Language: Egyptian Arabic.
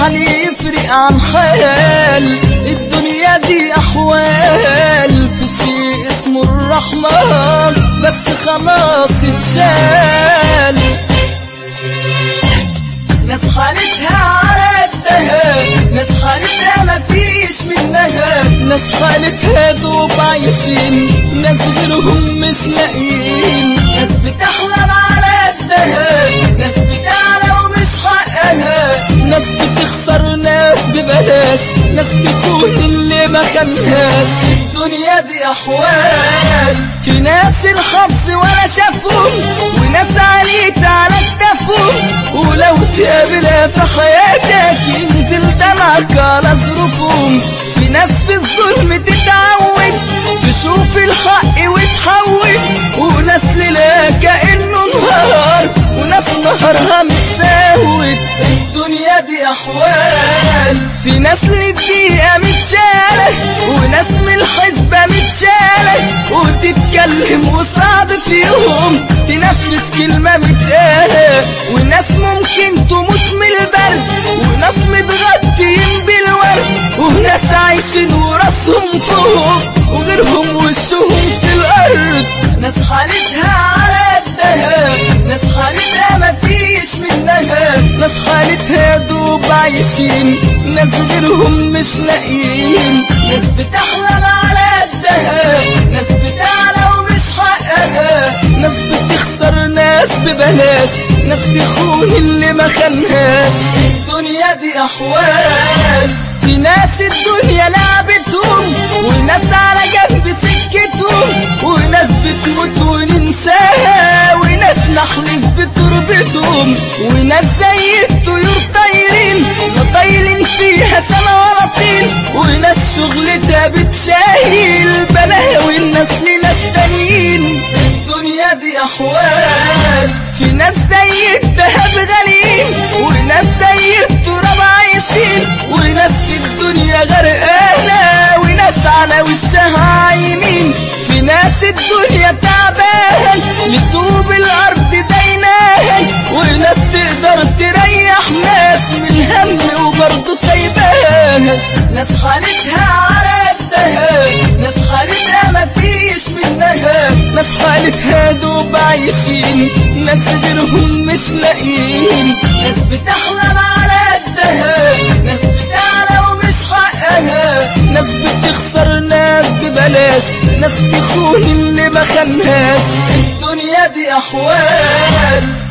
حال يفرق عن حال الدنيا دي أحوال في شيء اسمه الرحمن بس خلاص اتشال ناس حالتها على قدها ناس حالتها مفيش منها ناس حالتها دوب عايشين ناس غيرهم مش لاقيين ناس بتحلم على قدها ناس بتعلى ومش حقها ناس بتخسر ناس ببلاش ناس تكون اللي ما كانهاش الدنيا دي احوال في ناس الحظ ولا شافهم وناس عليت على كتافهم ولو تقابلها في حياتك ينزل دمعك على ظروفهم في ناس في الظلم تتعود تشوف الحق وتحول وناس ليلها كأنه نهار وناس نهارها متساوت الدنيا دي أحوال في ناس للدقيقة متشالة وناس من الحسبة متشالة وتتكلم وصعب فيهم تنفذ كلمة متقالة وناس ممكن تموت من البرد وناس متغطيين بالورد وناس عايشين وراسهم فوق وغيرهم وشهم في الأرض ناس حالتها على قدها ناس حالتها مفيش منها ناس حالتها دوب عايشين ناس غيرهم مش لاقيين ناس بتحلم على قدها ناس بتعلى ومش حقها ناس بتخسر ناس ببلاش ناس تخون اللي ما خانهاش الدنيا دي احوال في ناس الدنيا لعبتهم وناس على جنب سكتهم وناس بتموت وننساها وناس نحلف بتربتهم وناس زي الطيور طايرين لا طايلين فيها سما ولا طين وناس شغلتها بتشايل بلاوي الناس لناس تانيين الدنيا دي احوال في ناس زي الذهب غاليين وناس زي التراب عايشين وناس في الدنيا غرقانة وناس على وشها عايمين في ناس الدنيا تعبان لطوب الأرض ديناها وناس تقدر تريح ناس من الهم وبرضه سايباها ناس حالتها على قدها ناس حالتها مفيش منها ناس حالتها دوب عايشين ناس غيرهم مش لاقيين ناس بتحلم على قدها ناس بتعلى ومش حقها ناس بتخسر ناس ببلاش ناس تخون اللي ما خانهاش الدنيا دي احوال